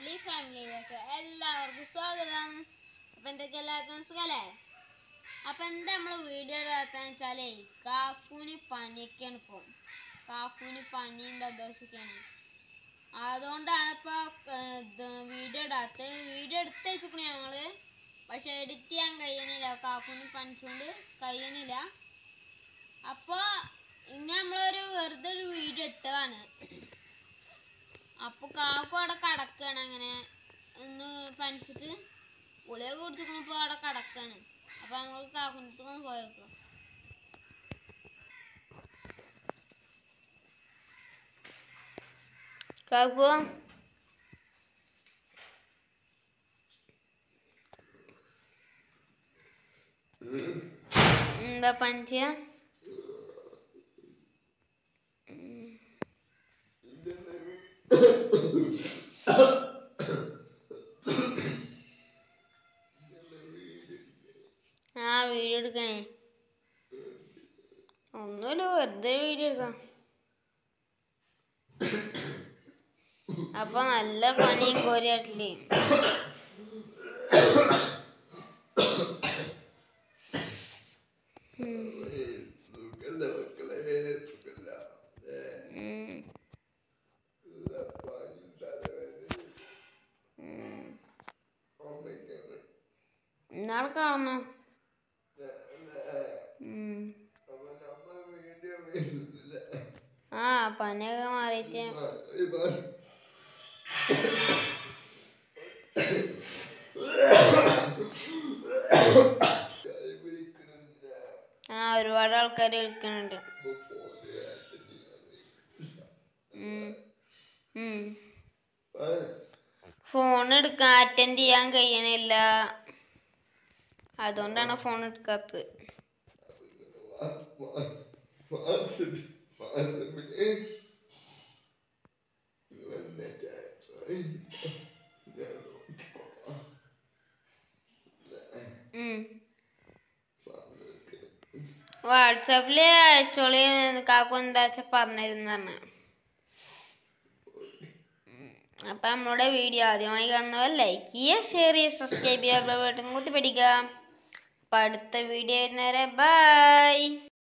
D ഫാമിലിയിലേക്ക് എല്ലാവർക്കും സ്വാഗതം അപ്പൊ എന്തൊക്കെ എല്ലാവർക്കും സുഖല്ലേ അപ്പൊ എന്താ നമ്മള് വീഡിയോ ഇടാത്തെന്ന് വെച്ചാലേ കാക്കൂന് പനിയൊക്കെയാണ് ഇപ്പൊ കാക്കൂന് പനിയും ദോഷമൊക്കെയാണ് അതുകൊണ്ടാണ് ഇപ്പൊ വീഡിയോ ഇടാത്തത് വീഡിയോ എടുത്ത് വെച്ചിക്കണു ഞങ്ങള് പക്ഷെ എഡിറ്റ് ചെയ്യാൻ കഴിയണില്ല കാക്കൂന് പനിച്ചുകൊണ്ട് കഴിയണില്ല അപ്പൊ ഇന്ന് നമ്മളൊരു വെറുതെ ഒരു വീഡിയോ ഇട്ടതാണ് അപ്പൊ കാക്കു അവിടെ കടക്കാണ് അങ്ങനെ ഒന്ന് പനിച്ചിട്ട് ഗുളിക കുടിച്ചിക്കണിപ്പോ അവിടെ കടക്കാണ് അപ്പൊ നമ്മൾ കാക്കുൻ്റെ ഒന്ന് പോയേക്കോ കാക്കു എന്താ പനിച്ച ആ വീഡിയോ എടുക്കണേ ഒന്നുമില്ല വെറുതെ വീഡിയോ എടുത്താ അപ്പൊ നല്ല പനിയും കോരിയാട്ടില്ലേ സുഖല്ല മക്കളെ സുഖല്ല ഉം. പനി തലവേദന അമ്മയ്ക്കാണ് ഇന്നാളെ കാണുന്നു ഉം. അപ്പൊ നമ്മ വീഡിയോ വരുന്നില്ല ആ പനിയൊക്കെ മാറിയിട്ട് കൈ പിടിക്കണില്ല ആ ഒരുപാട് ആൾക്കാർ വിളിക്കുന്നുണ്ട് അപ്പൊ പോലെ ഉം. ഉം. ആ ഫോൺ എടുക്കാൻ അറ്റൻഡ് ചെയ്യാൻ കഴിയണില്ല അതുകൊണ്ടാണ് ഫോൺ എടുക്കാത്തത് മാസമേ മാസമേ വന്നിട്ട് ഞാൻ നോക്കിക്കോളാം ഉം. പറഞ്ഞിട്ട് വാട്സാപ്പില് അയച്ചോളി കാക്കു എന്താ വെച്ചാ പറഞ്ഞിരുന്നാണ് അപ്പൊ നമ്മുടെ വീഡിയോ ആദ്യമായി കാണുന്നവർ ലൈക്ക് ചെയ്യുക ഷെയർ ചെയ്യുക സബ്സ്ക്രൈബ് ചെയ്യുക ബട്ടൺ കുത്തി പിടിക്കുക അപ്പൊ അടുത്ത വീഡിയോ വരുന്നവരെ ബൈ